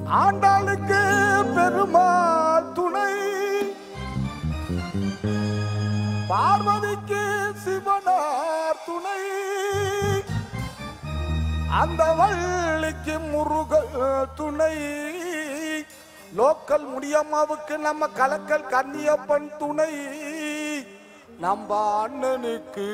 ஆண்டாளுக்கு பெருமாள் துணை பார்வதிக்கு சிவனார் துணை அந்த வள்ளிக்கு முருகல் துணை லோக்கல் முடியம்மாவுக்கு நம்ம கலக்கல் கன்னியப்பன் துணை நம்ம அண்ணனுக்கு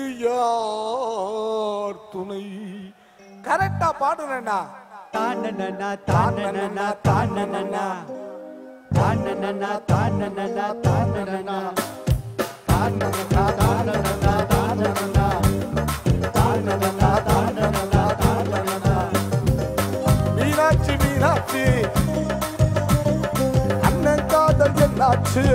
யார் துணை கரெக்டா பாடுறேன்னா தானனனா தானனனா தானனனா தானனனா தானனனா தானனனா தானனனா தானனனா தானனனா தானனனா தானனனா தானனனா மீனாட்சி மீனாட்சி அண்ணன் காதல் என்னாச்சு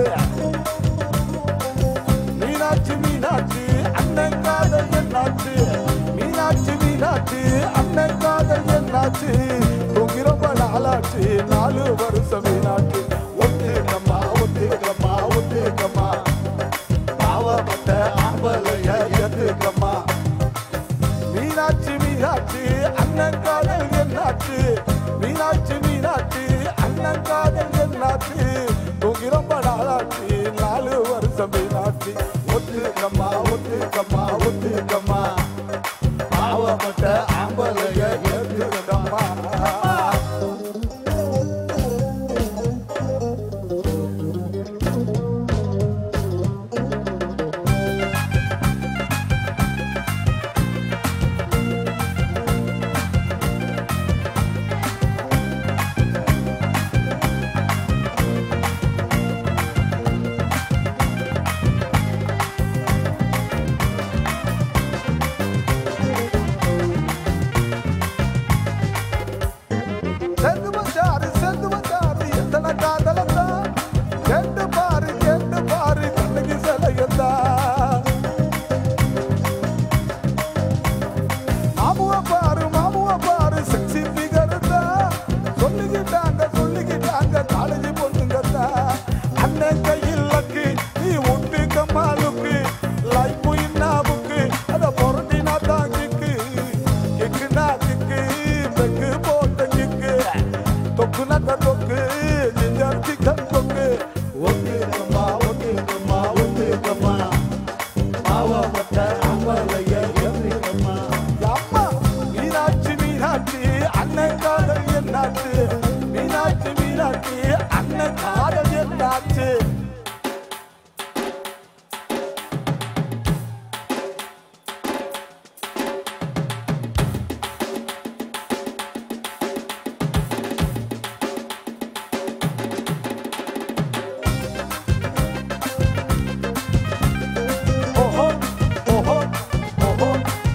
மீனாட்சி மீனாட்சி அண்ணன் காதல் என்னாச்சு மீனாட்சி மீனாட்சி அண்ணன் காதல் என்னாச்சு தூங்கிறப்ப நாளாச்சு நாலு வருஷம் மீனாட்சி ஒத்துக்கம்மா ஒத்துக்கம்மா ஒத்துக்கம்மா பாவப்பட்ட ஆம்பளைய எதுக்கம்மா மீனாட்சி மீனாட்சி அண்ணன் காதல் என்னாச்சு மீனாட்சி மீனாட்சி அண்ணன் காதல் என்னாச்சு தூங்கி ரொம்ப நாளாச்சு நாலு வருஷம் மீனாட்சி ஒத்துக்கம்மா ஒத்துக்கம்மா ஒத்துக்கம்மா பாவப்பட்ட ஆம்பளைய எதுக்கம்மா செந்து வந்தாரு செந்து வந்தாரு எத்தனை காதலந்தா கேட்டு பாரு கேட்டு பாரு கண்ணுக்கு சிலையந்தா மாமுவ பாரு மாமுவ பாரு செக்ஸி ஃபிகர் தான் சொல்லிக்கிட்டாங்க சொல்லிக்கிட்டாங்க காலேஜ் பொண்ணுங்கத்தா அண்ணன் கையில் லக்கு நீ ஒட்டு கம்மாலுக்கு லைஃப் இன்னாவுக்கு அத பொருட்டினா தான் கிக்கு கிக்குனா கிக்கு பெக்கு போட்ட கிக்கு தொக்கு நட்ட தொக்கு ஜிஞ்சர் சிக்கன் தொக்கு ஒத்துக்கம்மா ஒத்துக்கம்மா ஒத்துக்கம்மா பாவப்பட்ட அம்பலைய எதுக்கம்மா அம்மா மீனாட்சி மீனாட்சி அண்ணன் காதல் என்னாச்சு மீனாட்சி மீனாட்சி அண்ணன் காதல் என்னாச்சு ஓஹோ ஓஹோ ஓஹோ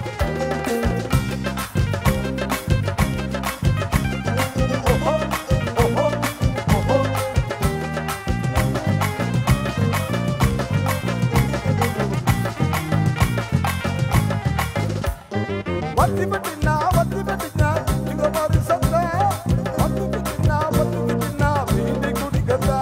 ஓஹோ ஓஹோ ஓஹோ வத்தி பட்டினா வத்தி பட்டினா இங்க மாதிரி சத்தா வத்தி பட்டினா வத்தி பட்டினா வீடு குடிக்கதா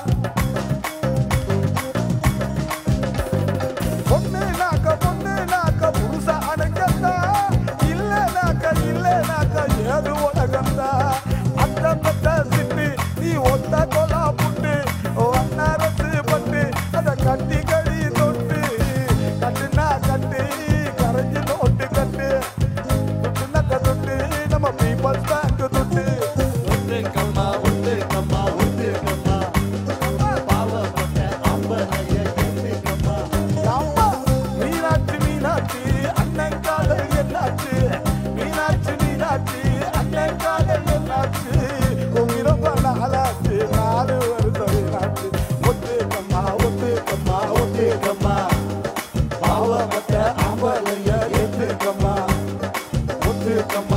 பொண்ணு நாக்க பொண்ணு நாக்க புருஷ அடங்கத்தா இல்ல நாக்க இல்ல நாக்க ஏது உலகந்தா அத்த பத்த சிட்டு நீ ஒத்த கொலா புட்டு ஒன்னரசு பட்டு அத கட்டி கடி தொட்டு கட்டுனா கட்டு கரைஞ்சி நோட்டு கட்டு தொட்டு நக்க தொட்டு நம்ம பீப்பிள்ஸ் பேங்க் தொட்டு ஒத்துக்கம்மா ஒத்துக்கம்மா ஒத்துக்கம்மா பாவப்பட்ட அம்பலைய எதுக்கம்மா அம்மா மீனாட்சி மீனாட்சி அண்ணன் காதல் என்னாச்சு மீனாட்சி மீனாட்சி அண்ணன் காதல் என்னாச்சு உயிரப்ப நாளாச்சு நாலு வருஷம் மீனாட்சி ஒத்துக்கம்மா ஒத்துக்கம்மா ஒத்துக்கம்மா பாவப்பட்ட அம்பலைய எத்துக்கம்மா ஒத்துக்கம்மா